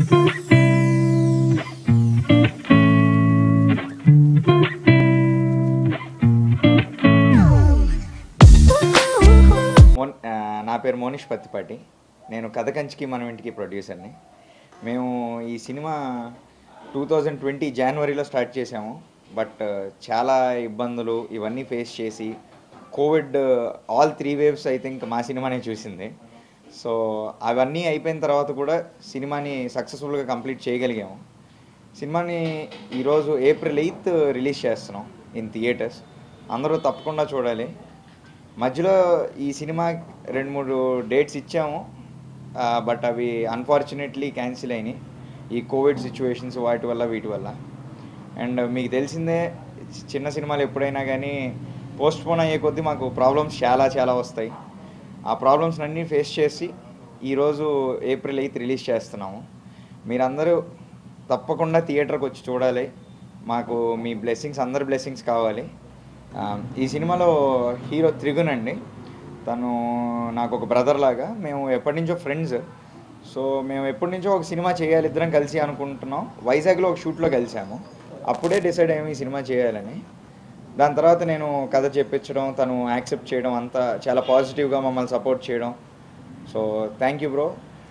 మోన్ ఆ, నా పేరు మోనిష్ పత్తిపాటి నేను కథ కంచికి మనం ఇంటికి ప్రొడ్యూసర్ని మేము ఈ సినిమా టూ థౌజండ్ ట్వంటీ జనవరిలో స్టార్ట్ చేసాము బట్ చాలా ఇబ్బందులు ఇవన్నీ ఫేస్ చేసి covid all three waves I think మా సినిమానే చూసింది సో అవన్నీ అయిపోయిన తర్వాత కూడా సినిమాని సక్సెస్ఫుల్గా కంప్లీట్ చేయగలిగాము సినిమాని ఈరోజు ఏప్రిల్ ఎయిత్ రిలీజ్ చేస్తున్నాం ఇన్ థియేటర్స్ అందరూ తప్పకుండా చూడాలి మధ్యలో ఈ సినిమా రెండు మూడు డేట్స్ ఇచ్చాము బట్ అవి అన్ఫార్చునేట్లీ క్యాన్సిల్ అయినాయి ఈ కోవిడ్ సిచ్యువేషన్స్ వాటి వల్ల వీటి వల్ల అండ్ మీకు తెలిసిందే చిన్న సినిమాలు ఎప్పుడైనా కానీ పోస్ట్ పోన్ అయ్యే కొద్దీ మాకు ప్రాబ్లమ్స్ చాలా చాలా వస్తాయి ఆ ప్రాబ్లమ్స్ అన్నీ ఫేస్ చేసి ఈరోజు ఏప్రిల్ ఎయిత్ రిలీజ్ చేస్తున్నాము మీరందరూ తప్పకుండా థియేటర్కి వచ్చి చూడాలి మాకు మీ బ్లెస్సింగ్స్ అందరి బ్లెస్సింగ్స్ కావాలి ఆ, ఈ సినిమాలో హీరో త్రిగున్ అండి తను నాకు ఒక బ్రదర్ లాగా మేము ఎప్పటి నుంచో ఫ్రెండ్స్ సో మేము ఎప్పటి నుంచో ఒక సినిమా చేయాలి ఇద్దరం కలిసి అనుకుంటున్నాం వైజాగ్లో ఒక షూట్లో కలిసాము అప్పుడే డిసైడ్ అయ్యాము ఈ సినిమా చేయాలని దాని తర్వాత నేను కథ చెప్పించడం తను యాక్సెప్ట్ చేయడం అంతా చాలా పాజిటివ్గా మమ్మల్ని సపోర్ట్ చేయడం సో థ్యాంక్ యూ బ్రో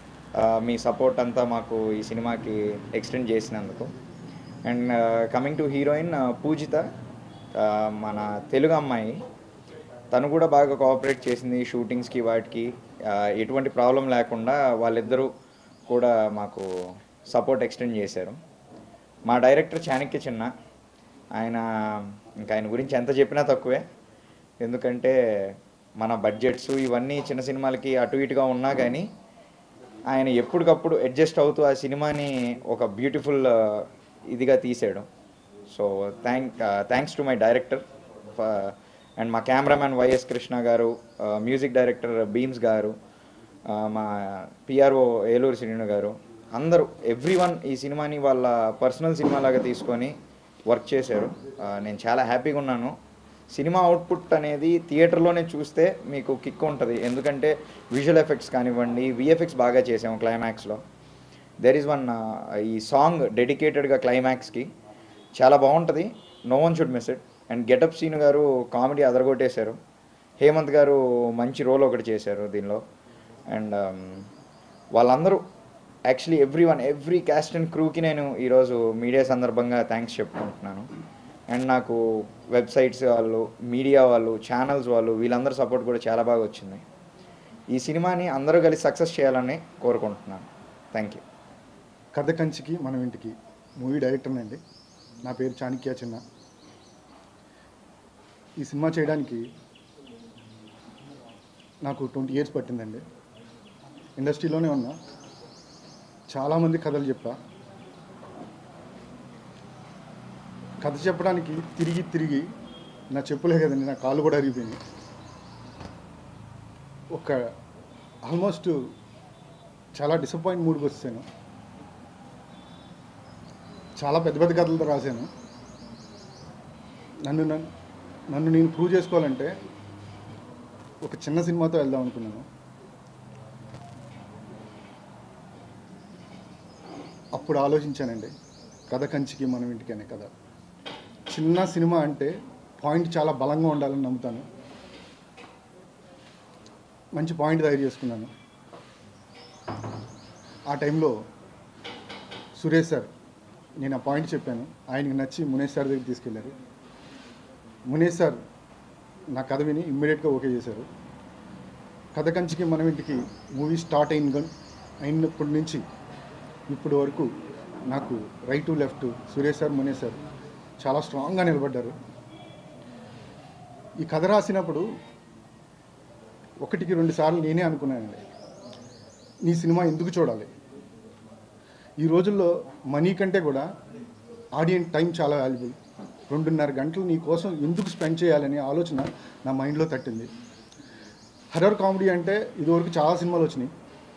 మీ సపోర్ట్ అంతా మాకు ఈ సినిమాకి ఎక్స్టెండ్ చేసినందుకు and coming to heroine Poojitha ఆ, మన తెలుగు అమ్మాయి తను కూడా బాగా కోఆపరేట్ చేసింది షూటింగ్స్కి వాటికి ఆ, ఎటువంటి ప్రాబ్లం లేకుండా వాళ్ళిద్దరూ కూడా మాకు సపోర్ట్ ఎక్స్టెండ్ చేశారు మా డైరెక్టర్ చాణక్య చిన్న ఆయన ఇంకా ఆయన గురించి ఎంత చెప్పినా తక్కువే ఎందుకంటే మన బడ్జెట్స్ ఇవన్నీ చిన్న సినిమాలకి అటు ఇటుగా ఉన్నా కానీ ఆయన ఎప్పటికప్పుడు అడ్జస్ట్ అవుతూ ఆ సినిమాని ఒక బ్యూటిఫుల్ ఇదిగా తీసాడు so thank thanks to my director and మా కెమెరామ్యాన్ వైఎస్ కృష్ణ గారు మ్యూజిక్ డైరెక్టర్ బీమ్స్ గారు ఆ, మా పిఆర్ఓ ఏలూరు శ్రీను గారు అందరూ ఎవ్రీ వన్ ఈ సినిమాని వాళ్ళ పర్సనల్ సినిమా లాగా తీసుకొని వర్క్ చేశారు ఆ, నేను చాలా హ్యాపీగా ఉన్నాను సినిమా అవుట్పుట్ అనేది థియేటర్లోనే చూస్తే మీకు కిక్ ఉంటుంది ఎందుకంటే విజువల్ ఎఫెక్ట్స్ కానివ్వండి విఎఫ్ఎక్స్ బాగా చేసాము క్లైమాక్స్లో దెర్ ఈజ్ వన్ ఈ సాంగ్ డెడికేటెడ్గా క్లైమాక్స్కి చాలా బాగుంటుంది no one should miss it and getup Seenu గారు కామెడీ అదరగొట్టేశారు హేమంత్ గారు మంచి రోల్ ఒకటి చేశారు దీనిలో అండ్ వాళ్ళందరూ actually every one every cast and క్రూకి నేను ఈరోజు మీడియా సందర్భంగా థ్యాంక్స్ చెప్పుకుంటున్నాను అండ్ నాకు వెబ్సైట్స్ వాళ్ళు మీడియా వాళ్ళు ఛానల్స్ వాళ్ళు వీళ్ళందరూ సపోర్ట్ కూడా చాలా బాగా వచ్చింది ఈ సినిమాని అందరూ కలిసి సక్సెస్ చేయాలని కోరుకుంటున్నాను థ్యాంక్ యూ కథ కంచికి మనం ఇంటికి మూవీ డైరెక్టర్ అండి నా పేరు చాణక్య చిన్న ఈ సినిమా చేయడానికి నాకు ట్వంటీ ఇయర్స్ పట్టిందండి ఇండస్ట్రీలోనే ఉన్నా చాలామంది కథలు చెప్పా కథ చెప్పడానికి తిరిగి తిరిగి నా చెప్పులే కదండి నా కాళ్ళు కూడా అరిగిపోయినాయి ఒక ఆల్మోస్ట్ చాలా డిసప్పాయింట్ మూడ్కి వచ్చాను చాలా పెద్ద పెద్ద కథలతో రాశాను నన్ను నన్ను నన్ను నేను ప్రూవ్ చేసుకోవాలంటే ఒక చిన్న సినిమాతో వెళ్దాం అనుకున్నాను అప్పుడు ఆలోచించానండి కథ కంచికి మనం ఇంటికి అనే కథ చిన్న సినిమా అంటే పాయింట్ చాలా బలంగా ఉండాలని నమ్ముతాను మంచి పాయింట్ తయారు చేసుకున్నాను ఆ టైంలో సురేష్ సార్ నేను ఆ పాయింట్ చెప్పాను ఆయనకి నచ్చి మునేష్ సార్ దగ్గరికి తీసుకెళ్ళారు మునేష్ సార్ నా కథ విని ఇమ్మీడియట్గా ఓకే చేశారు కథ కంచికి మనం ఇంటికి మూవీ స్టార్ట్ అయిన గన్- అయినప్పటి నుంచి ఇప్పుడు వరకు నాకు right to left Suresh sir Munesh sir చాలా స్ట్రాంగ్గా నిలబడ్డారు ఈ కథ రాసినప్పుడు ఒకటికి రెండు సార్లు నేనే అనుకున్నానండి నీ సినిమా ఎందుకు చూడాలి ఈ రోజుల్లో మనీ కంటే కూడా ఆడియన్స్ టైం చాలా వాల్యుబుల్ రెండున్నర గంటలు నీ కోసం ఎందుకు స్పెండ్ చేయాలనే ఆలోచన నా మైండ్లో తట్టింది హర్రర్ కామెడీ అంటే ఇదివరకు చాలా సినిమాలు వచ్చినాయి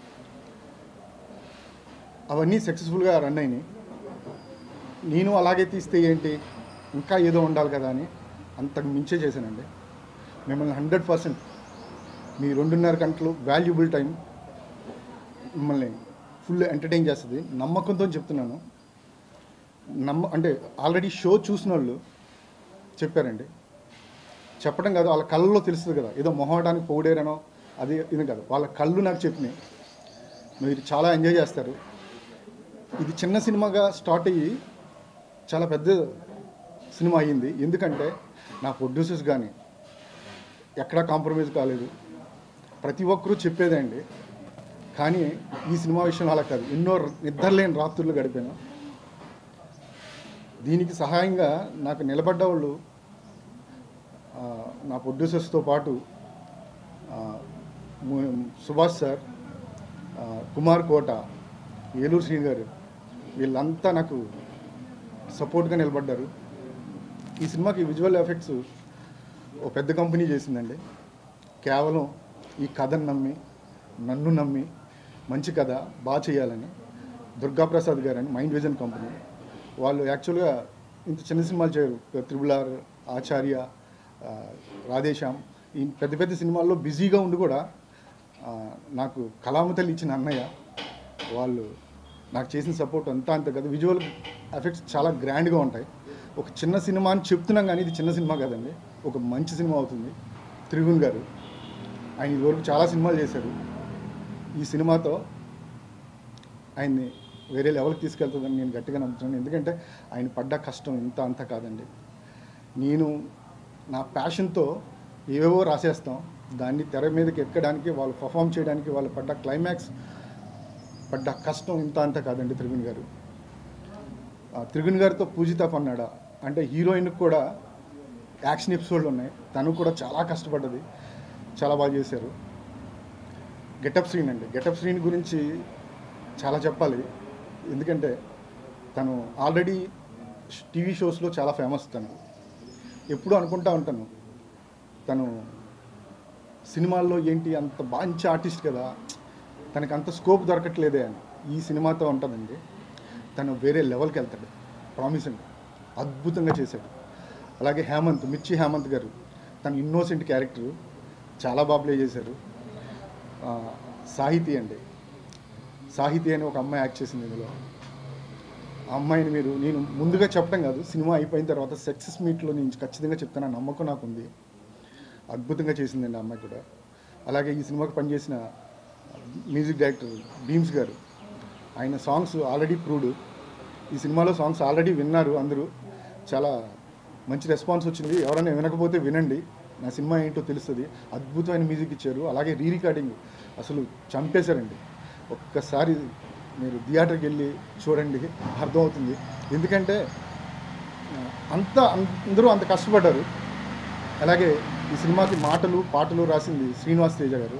అవన్నీ సక్సెస్ఫుల్గా రన్ అయినాయి నేను అలాగే తీస్తే ఏంటి ఇంకా ఏదో ఉండాలి కదా అని అంతకు మించే చేశానండి మిమ్మల్ని హండ్రెడ్ పర్సెంట్ మీ రెండున్నర గంటలు వాల్యుబుల్ టైం మిమ్మల్ని ఫుల్ ఎంటర్టైన్ చేస్తుంది నమ్మకంతో చెప్తున్నాను నమ్మ అంటే ఆల్రెడీ షో చూసిన వాళ్ళు చెప్పారండి చెప్పడం కాదు వాళ్ళ కళ్ళలో తెలుస్తుంది కదా ఏదో మొహవడానికి పొగిడేరనో అది ఇది కాదు వాళ్ళ కళ్ళు నాకు చెప్పినాయి మీరు చాలా ఎంజాయ్ చేస్తారు ఇది చిన్న సినిమాగా స్టార్ట్ అయ్యి చాలా పెద్ద సినిమా అయ్యింది ఎందుకంటే నా ప్రొడ్యూసర్స్ కానీ ఎక్కడా కాంప్రమైజ్ కాలేదు ప్రతి ఒక్కరూ చెప్పేదే అండి కానీ ఈ సినిమా విషయంలో అలా కాదు ఎన్నో నిద్రలేని రాత్రులు గడిపాను దీనికి సహాయంగా నాకు నిలబడ్డ వాళ్ళు ఆ, నా ప్రొడ్యూసర్స్తో పాటు ఆ, ము- సుభాష్ సార్ ఆ, కుమార్ కోట ఏలూరు శ్రీని గారు వీళ్ళంతా నాకు సపోర్ట్గా నిలబడ్డారు ఈ సినిమాకి విజువల్ ఎఫెక్ట్స్ ఓ పెద్ద కంపెనీ చేసిందండి కేవలం ఈ కథను నమ్మి నన్ను నమ్మి మంచి కథ బాగా చేయాలని దుర్గాప్రసాద్ గారు అని మైండ్ విజన్ కంపెనీ వాళ్ళు యాక్చువల్గా ఇంత చిన్న సినిమాలు చేయరు త్రిబుల్ ఆర్ ఆచార్య ఆ, రాధేశ్యామ్ ఈ పెద్ద పెద్ద సినిమాల్లో బిజీగా ఉండి కూడా ఆ, నాకు కళామతల్లి ఇచ్చిన అన్నయ్య వాళ్ళు నాకు చేసిన సపోర్ట్ అంతా అంత కదా విజువల్ ఎఫెక్ట్స్ చాలా గ్రాండ్గా ఉంటాయి ఒక చిన్న సినిమా అని చెప్తున్నాం కానీ ఇది చిన్న సినిమా కదండి ఒక మంచి సినిమా అవుతుంది త్రిగుణ్ గారు ఆయన ఇదివరకు చాలా సినిమాలు చేశారు ఈ సినిమాతో ఆయన్ని వేరే లెవెల్కి తీసుకెళ్తుందని నేను గట్టిగా నమ్ముతున్నాను ఎందుకంటే ఆయన పడ్డ కష్టం ఇంత అంత కాదండి నేను నా ప్యాషన్తో ఏవేవో రాసేస్తాం దాన్ని తెర మీదకి ఎక్కడానికి వాళ్ళు పర్ఫామ్ చేయడానికి వాళ్ళు పడ్డ క్లైమాక్స్ పడ్డ కష్టం ఇంత అంత కాదండి త్రిగుణ్ గారు ఆ, త్రిగుణ్ గారితో పూజిత పన్నాడ అంటే హీరోయిన్కి కూడా యాక్షన్ ఎపిసోడ్లు ఉన్నాయి తను కూడా చాలా కష్టపడ్డది చాలా బాగా చేశారు గెటప్ శ్రీన్ అండి గెటప్ శ్రీన్ గురించి చాలా చెప్పాలి ఎందుకంటే తను ఆల్రెడీ టీవీ షోస్లో చాలా ఫేమస్ తను ఎప్పుడూ అనుకుంటా ఉంటాను తను సినిమాల్లో ఏంటి అంత మంచి ఆర్టిస్ట్ కదా తనకి అంత స్కోప్ దొరకట్లేదే అని ఈ సినిమాతో ఉంటుందండి తను వేరే లెవెల్కి వెళ్తాడు ప్రామిస్ అండి అద్భుతంగా చేశాడు అలాగే హేమంత్ మిర్చి హేమంత్ గారు తను ఇన్నోసెంట్ క్యారెక్టర్ చాలా బాగా ప్లే చేశారు ఆ, సాహితీ అండి సాహితీ అని ఒక అమ్మాయి యాక్ట్ చేసింది ఇందులో ఆ అమ్మాయిని మీరు నేను ముందుగా చెప్పడం కాదు సినిమా అయిపోయిన తర్వాత సక్సెస్ మీట్లో నేను ఖచ్చితంగా చెప్తాను ఆ నమ్మకం నాకు ఉంది అద్భుతంగా చేసిందండి ఆ అమ్మాయి కూడా అలాగే ఈ సినిమాకి పనిచేసిన మ్యూజిక్ డైరెక్టర్ భీమ్స్ గారు ఆయన సాంగ్స్ ఆల్రెడీ ప్రూవ్డ్ ఈ సినిమాలో సాంగ్స్ ఆల్రెడీ విన్నారు అందరూ చాలా మంచి రెస్పాన్స్ వచ్చింది ఎవరైనా వినకపోతే వినండి నా సినిమా ఏంటో తెలుస్తుంది అద్భుతమైన మ్యూజిక్ ఇచ్చారు అలాగే రీ రికార్డింగ్ అసలు చంపేశారండి ఒక్కసారి మీరు థియేటర్కి వెళ్ళి చూడండి అర్థమవుతుంది ఎందుకంటే ఆ, అంత అందరూ అంత కష్టపడ్డారు అలాగే ఈ సినిమాకి మాటలు పాటలు రాసింది శ్రీనివాస్ తేజ గారు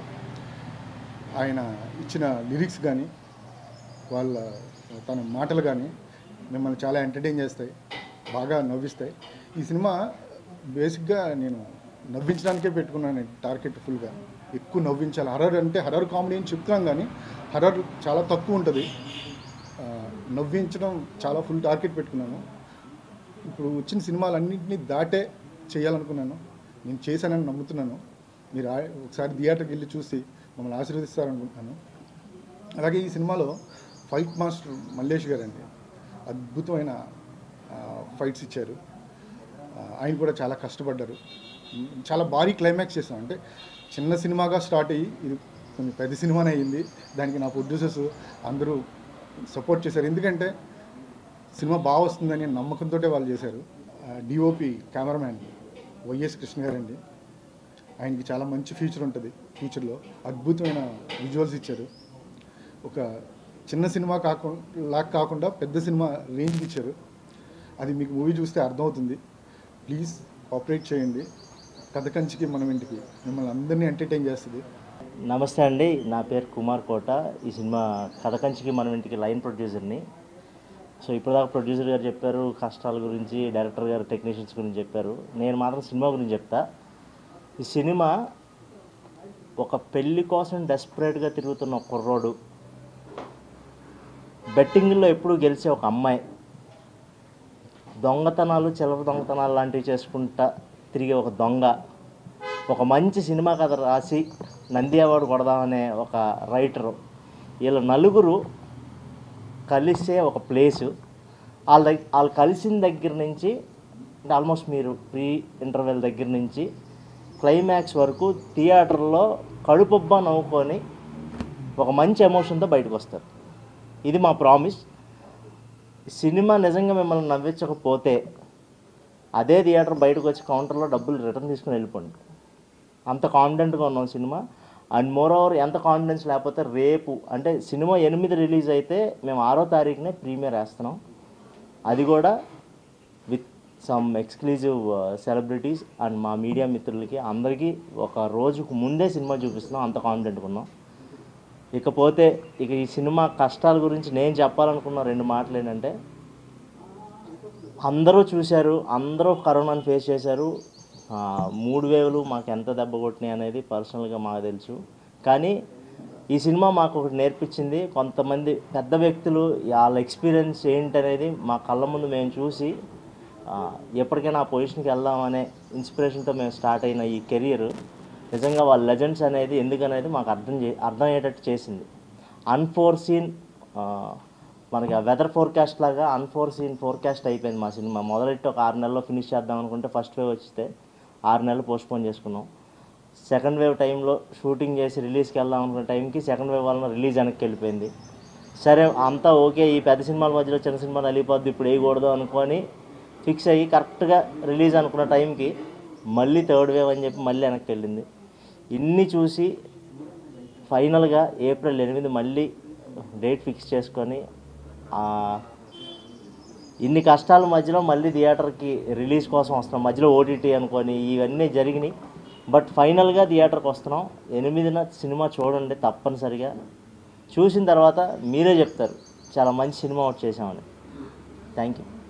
ఆయన ఇచ్చిన లిరిక్స్ కానీ వాళ్ళ తన మాటలు కానీ మిమ్మల్ని చాలా ఎంటర్టైన్ చేస్తాయి బాగా నవ్విస్తాయి ఈ సినిమా బేసిక్గా నేను నవ్వించడానికే పెట్టుకున్నాను టార్గెట్ ఫుల్గా ఎక్కువ నవ్వించాలి హర్రర్ అంటే హర్రర్ కామెడీ అని చెప్తున్నాం కానీ హర్రర్ చాలా తక్కువ ఉంటుంది ఆ, నవ్వించడం చాలా ఫుల్ టార్గెట్ పెట్టుకున్నాను ఇప్పుడు వచ్చిన సినిమాలన్నింటినీ దాటే చేయాలనుకున్నాను నేను చేశానని నమ్ముతున్నాను మీరు ఆ- ఒకసారి థియేటర్కి వెళ్ళి చూసి మమ్మల్ని ఆశీర్వదిస్తారనుకుంటున్నాను అలాగే ఈ సినిమాలో ఫైట్ మాస్టర్ మల్లేష్ గారు అండి అద్భుతమైన ఆ, ఫైట్స్ ఇచ్చారు ఆ, ఆయన కూడా చాలా కష్టపడ్డారు ఉమ్, చాలా భారీ క్లైమాక్స్ చేసాం అంటే చిన్న సినిమాగా స్టార్ట్ అయ్యి ఇది కొంచెం పెద్ద సినిమానే అయ్యింది దానికి నా ప్రొడ్యూసర్స్ అందరూ సపోర్ట్ చేశారు ఎందుకంటే సినిమా బాగా వస్తుందని నమ్మకంతో వాళ్ళు చేశారు డిఓపి కెమెరామ్యాన్ వైఎస్ కృష్ణ గారండి ఆయనకి చాలా మంచి ఫ్యూచర్ ఉంటుంది ఫ్యూచర్లో అద్భుతమైన విజువల్స్ ఇచ్చారు ఒక చిన్న సినిమా కాకుండా లాక్ కాకుండా పెద్ద సినిమా రేంజ్కి ఇచ్చారు అది మీకు మూవీ చూస్తే అర్థమవుతుంది ప్లీజ్ కోఆపరేట్ చేయండి కథ కంచికి మనం ఇంటికి మిమ్మల్ని అందరినీ ఎంటర్టైన్ చేస్తుంది నమస్తే అండి నా పేరు కుమార్ కోట ఈ సినిమా కథకంచికి మనం ఇంటికి లైన్ ప్రొడ్యూసర్ని సో ఇప్పటిదాకా ప్రొడ్యూసర్ గారు చెప్పారు కష్టాల గురించి డైరెక్టర్ గారు టెక్నీషియన్స్ గురించి చెప్పారు నేను మాత్రం సినిమా గురించి చెప్తా ఈ సినిమా ఒక పెళ్లి కోసం డెస్పరేట్గా తిరుగుతున్న ఒక కుర్రోడు బెట్టింగ్లో ఎప్పుడు గెలిచే ఒక అమ్మాయి దొంగతనాలు చిల్లర దొంగతనాలు లాంటివి చేసుకుంటా తిరిగే ఒక దొంగ ఒక మంచి సినిమా కథ రాసి నంది అవార్డు కొడదామనే ఒక రైటరు వీళ్ళ నలుగురు కలిసే ఒక ప్లేసు వాళ్ళ దగ్గ వాళ్ళు కలిసిన దగ్గర నుంచి అంటే ఆల్మోస్ట్ మీరు ప్రీ ఇంటర్వెల్ దగ్గర నుంచి క్లైమాక్స్ వరకు థియేటర్లో కడుపుబ్బా నవ్వుకొని ఒక మంచి ఎమోషన్తో బయటకు వస్తారు ఇది మా ప్రామిస్ సినిమా నిజంగా మిమ్మల్ని నవ్వించకపోతే అదే థియేటర్ బయటకు వచ్చి కౌంటర్లో డబ్బులు రిటర్న్ తీసుకుని వెళ్ళిపోండి అంత కాన్ఫిడెంట్గా ఉన్నాం సినిమా అండ్ మోర్ ఓవర్ ఎంత కాన్ఫిడెన్స్ లేకపోతే రేపు అంటే సినిమా ఎనిమిది రిలీజ్ అయితే మేము ఆరో తారీఖునే ప్రీమియర్ వేస్తున్నాం అది కూడా with some exclusive celebrities and మా మీడియా మిత్రులకి అందరికీ ఒక రోజుకు ముందే సినిమా చూపిస్తున్నాం అంత కాన్ఫిడెంట్గా ఉన్నాం ఇకపోతే ఇక ఈ సినిమా కష్టాల గురించి నేను చెప్పాలనుకున్న రెండు మాటలు ఏంటంటే అందరూ చూశారు అందరూ కరోనాను ఫేస్ చేశారు ఆ, మూడు వేవులు మాకు ఎంత దెబ్బ కొట్టినాయి అనేది పర్సనల్గా మాకు తెలుసు కానీ ఈ సినిమా మాకు ఒకటి నేర్పించింది కొంతమంది పెద్ద వ్యక్తులు వాళ్ళ ఎక్స్పీరియన్స్ ఏంటనేది మా కళ్ళ ముందు మేము చూసి ఆ, ఎప్పటికైనా ఆ పొజిషన్కి వెళ్దామనే ఇన్స్పిరేషన్తో మేము స్టార్ట్ అయిన ఈ కెరియర్ నిజంగా వాళ్ళ లెజెండ్స్ అనేది ఎందుకనేది మాకు అర్థం చే అర్థమయ్యేటట్టు చేసింది అన్ఫోర్సీన్ మనకి వెదర్ ఫోర్కాస్ట్ లాగా అన్ఫోర్సీన్ ఫోర్కాస్ట్ అయిపోయింది మా సినిమా మొదలెట్టి ఒక ఆరు నెలల్లో ఫినిష్ చేద్దాం అనుకుంటే ఫస్ట్ వేవ్ వచ్చితే ఆరు నెలలు పోస్ట్పోన్ చేసుకున్నాం సెకండ్ వేవ్ టైంలో షూటింగ్ చేసి రిలీజ్కి వెళ్దాం అనుకున్న టైంకి సెకండ్ వేవ్ వలన రిలీజ్ వెనక్కి వెళ్ళిపోయింది సరే అంతా ఓకే ఈ పెద్ద సినిమాల మధ్యలో చిన్న సినిమాలు వెళ్ళిపోద్ది ఇప్పుడు వేయకూడదు అనుకొని ఫిక్స్ అయ్యి కరెక్ట్గా రిలీజ్ అనుకున్న టైంకి మళ్ళీ థర్డ్ వేవ్ అని చెప్పి మళ్ళీ వెనక్కి వెళ్ళింది ఇన్ని చూసి ఫైనల్గా ఏప్రిల్ ఎనిమిది మళ్ళీ డేట్ ఫిక్స్ చేసుకొని ఆ, ఇన్ని కష్టాల మధ్యలో మళ్ళీ థియేటర్కి రిలీజ్ కోసం వస్తున్నాం మధ్యలో ఓటీటీ అనుకొని ఇవన్నీ జరిగినాయి బట్ ఫైనల్గా థియేటర్కి వస్తున్నాం ఎనిమిదిన సినిమా చూడండి తప్పనిసరిగా చూసిన తర్వాత మీరే చెప్తారు చాలా మంచి సినిమా ఒకటి చేసామని థ్యాంక్ యూ